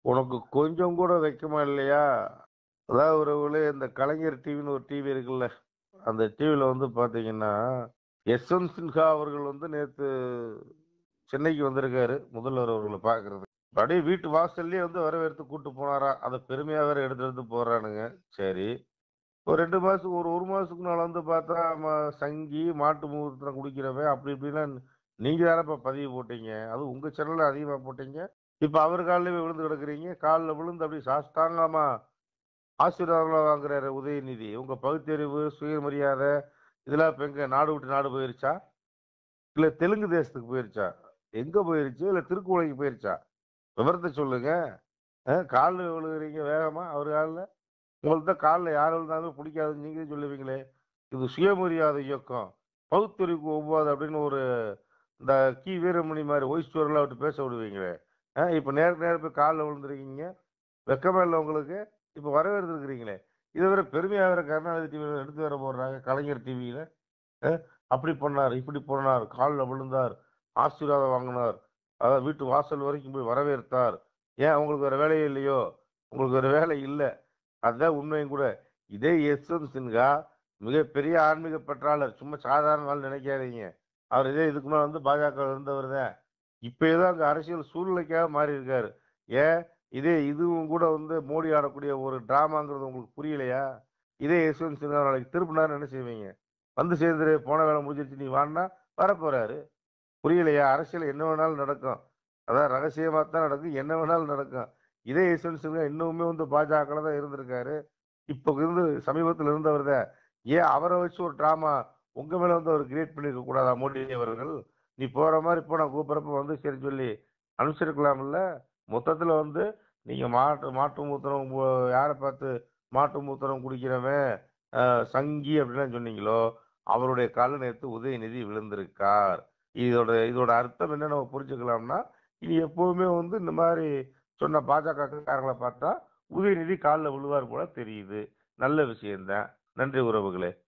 உனக்கு கொஞ்சம் கூட வெக்கமா இல்லையா? அதாவது உறவுகளே இந்த கலைஞர் டிவின்னு ஒரு டிவி இருக்குல்ல. அந்த டிவில வந்து பார்த்தீங்கன்னா, யஷ்வந்த் சின்ஹா அவர்கள் வந்து நேத்து சென்னைக்கு வந்திருக்காரு. முதல்வர் அவர்கள பார்க்கறதுக்கு. அப்படியே வீட்டு வாசல்லயே வந்து வரவேற்று கூட்டு போனாராம். அத பெருமையா வேற எடுத்து எடுத்து போடுறானுங்க. சரி. ஒரு 2 மாசத்துக்கு ஒரு 1 மாசத்துக்கு முன்னால வந்து பார்த்தா, ம சங்கி, மாட்டு மூத்திரம் குடிக்கிறவன் அப்படி இப்படிலாம் நீங்க தானப்பா பதிவு போட்டீங்க. அதுவும் உங்க சேனல்ல அதிகமா போட்டீங்க. இப்ப அவர் கால்லயே விழுந்து கிடக்குறீங்க. கால்ல விழுந்து அப்படியே சாஷ்டாங்கமா ஆசீர்வாதம்லாம் வாங்குறாரு உதயநிதி. உங்க பகுத்தறிவு, சுயமரியாதை இதெல்லாம் இப்ப எங்க நாடு விட்டு நாடு போயிருச்சா? இல்ல தெலுங்கு தேசத்துக்கு போயிருச்சா? எங்க போயிருச்சு? இல்ல திருக்குவளைக்கு போயிருச்சா? விவரத்த சொல்லுங்க. அ கால்ல விழுகுறீங்க வேகமா அவர் கால்ல. உங்களுக்கு தான் கால்ல யார் விழுந்தாலும் பிடிக்காதுன்னு நீங்களே சொல்லுவீங்களே. இது சுயமரியாதை இயக்கம். பகுத்தறிவுக்கு ஒவ்வாது அப்படின்னு ஒரு இந்த கி. வீரமணி மாரி வொய்ஸ் ஓவர்லாம் விட்டு பேச விடுவீங்களே. அ இப்ப நேருக்கு நேரா போய் கால்ல விழுந்துருக்கீங்க. வெட்கமா இல்ல உங்களுக்கு? இப்ப வரவேற்திருக்கிறீங்களே. இத வேற பெருமையா வேற கருணாநிதி டிவில எடுத்து வேற போடுறாங்க. கலைஞர் டிவியில. அ அப்படி பண்ணார், இப்படி பண்ணார், கால்ல விழுந்தார், ஆசீர்வாதம் வாங்குனார். அதாவது வீட்டு வாசல் வரைக்கும் போய் வரவேற்றார். ஏன் உங்களுக்கு வேற வேலையே இல்லையோ? உங்களுக்கு வேற வேலை இல்ல. அதுதான் உண்மையும் கூட. இதே யஷ்வந்த் சின்ஹா மிகப்பெரிய ஆன்மீக பற்றாளர். சும்மா சாதாரண ஆள் நினைக்காதீங்க. அவர் இதே இதுக்கு முன்னால வந்து பாஜகல இருந்தவர் தான். இப்ப ஏதோ அங்க அரசியல் சூழ்நிலைக்காக மாறி இருக்காரு. ஏன் இதே இதுவும் கூட வந்து மோடி ஆடக்கூடிய ஒரு டிராமாங்கிறது உங்களுக்கு புரியலையா? இதே யஷ்வந்த் சின்ஹா நாளைக்கு திருப்புனாருன்னு என்ன செய்வீங்க? வந்து சேர்ந்துரு போன வேலை முடிஞ்சிருச்சு நீ வான்னா வரப்போறாரு. புரியலையா? அரசியல்ல என்ன வேணாலும் நடக்கும். அதான் ரகசியமா தான் நடக்கும். என்ன வேணாலும் நடக்கும். இதே யஷ்வந்த் சின்ஹா இன்னுமே வந்து பாஜகல தான் இருந்திருக்காரு. இப்ப இருந்து சமீபத்தில இருந்தவர் தான். ஏன் அவர வச்சு ஒரு டிராமா உங்க மேல வந்து அவர் கிரியேட் பண்ணியிருக்க கூடாதா மோடி அவர்கள்? நீ போற மாரி போ நான் கூப்பிடுறப்ப வந்து சரின்னு சொல்லி அனுப்பிச்சிருக்கலாம்ல. மொத்தத்தில வந்து நீங்க மாட்டு மாட்டு மூத்திரம் போ யார பார்த்து மாட்டு மூத்திரம் குடிக்கிறவன், அ சங்கி அப்படிலாம் சொன்னீங்களோ, அவருடைய கால்ல நேத்து உதயநிதி விழுந்திருக்கார். இதோட இதோட அர்த்தம் என்ன நம்ம புரிஞ்சுக்கலாம்னா, இனி எப்பவுமே வந்து இந்த மாரி சொன்ன பாஜகக்காரங்கள பார்த்தா, உதயநிதி கால்ல விழுவார் போல தெரியுது. நல்ல விஷயம் தான். நன்றி உறவுகளே.